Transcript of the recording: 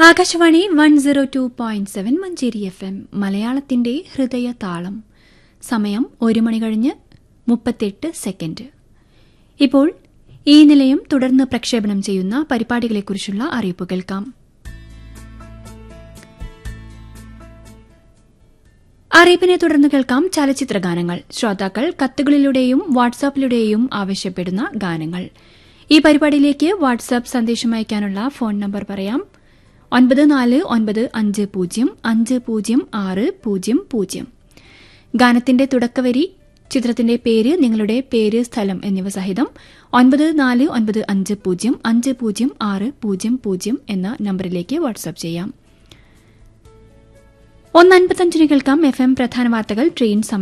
Akashvani one zero two point seven Manjeri F M മലയാളത്തിന്റെ ഹൃദയ താളം സമയം ഒരു മണി കഴിഞ്ഞ് മുപ്പത്തെട്ട് സെക്കൻഡ് ഇപ്പോൾ ഈ നിലയം തുടർന്ന് പ്രക്ഷേപണം ചെയ്യുന്ന പരിപാടികളെക്കുറിച്ചുള്ള അറിയിപ്പ് കേൾക്കാം അറിയിപ്പിനെ തുടർന്ന് കേൾക്കാം ചലച്ചിത്ര ഗാനങ്ങൾ ശ്രോതാക്കൾ കത്തുകളിലൂടെയും വാട്സാപ്പിലൂടെയും ആവശ്യപ്പെടുന്ന ഗാനങ്ങൾ ഈ പരിപാടിയിലേക്ക് വാട്സാപ്പ് സന്ദേശം അയക്കാനുള്ള ഫോൺ നമ്പർ പറയാം ഒൻപത് നാല് ഒൻപത് അഞ്ച് പൂജ്യം അഞ്ച് പൂജ്യം ആറ് പൂജ്യം പൂജ്യം ഗാനത്തിന്റെ തുടക്കവരി ചിത്രത്തിന്റെ പേര് നിങ്ങളുടെ പേര് സ്ഥലം എന്നിവ സഹിതം ഒൻപത് നാല് ഒൻപത് അഞ്ച് പൂജ്യം അഞ്ച് പൂജ്യം ആറ് പൂജ്യം പൂജ്യം എന്ന നമ്പറിലേക്ക് വാട്സാപ്പ് ചെയ്യാം ഒന്ന് അൻപത്തഞ്ചിന് കേൾക്കാം എഫ് എം പ്രധാന വാർത്തകൾ ട്രെയിൻ